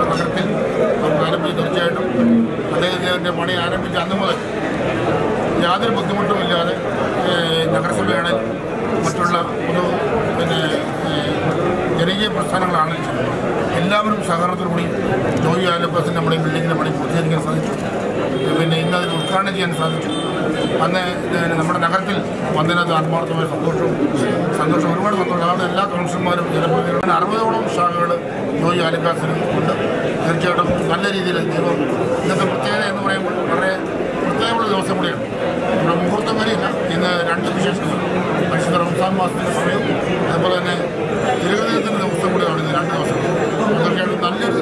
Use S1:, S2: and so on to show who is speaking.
S1: നമ്മുടെ നഗരത്തിൽ നമുക്ക് ആരംഭിച്ച് തീർച്ചയായിട്ടും അദ്ദേഹത്തിൻ്റെ പണി ആരംഭിച്ച അന്ന് മുതൽ യാതൊരു ബുദ്ധിമുട്ടുമില്ലാതെ ഏഹ്, നഗരസഭയുടെ മറ്റുള്ള പൊതു പിന്നെ ഏഹ്, ജനകീയ പ്രസ്ഥാനങ്ങളാണ് എല്ലാവരും സഹകരണത്തോടുകൂടി ജോയി ആലപ്പസിൻ്റെ നമ്മുടെ ഈ ബിൽഡിങ്ങിൻ്റെ പണി പൂർത്തീകരിക്കാൻ സാധിച്ചു പിന്നെ ഇന്ന് അതിന് ഉദ്ഘാടനം ചെയ്യാൻ സാധിച്ചു അന്ന് ഏഹ്, നമ്മുടെ നഗരത്തിൽ വന്നതിനകത്ത് ആത്മാർത്ഥമായ സന്തോഷവും സന്തോഷം ഒരുപാട് സന്തോഷം അതാണ് എല്ലാ കൗൺസിലർമാരും ജനപ്രതിനിധികളും അറുപതോളം ശാഖകൾ ജോയി ആലക്കാസിന് ഉണ്ട് തീർച്ചയായിട്ടും നല്ല രീതിയിൽ ദൈവം ഇന്നത്തെ പ്രത്യേകത എന്ന് പറയുമ്പോൾ വളരെ പ്രത്യേകമുള്ള ദിവസം കൂടിയാണ് നമ്മുടെ മുഹൂർത്തം വരെയില്ല ഇന്ന് രണ്ട് വിശേഷങ്ങൾ പരിശുദ്ധ റംസാൻ മാസത്തിൻ്റെ സമയവും അതുപോലെ തന്നെ തിരുവനന്തപുരത്തിൻ്റെ ദിവസം കൂടിയാണ് ഇന്ന് രണ്ട് ദിവസം തീർച്ചയായിട്ടും നല്ലൊരു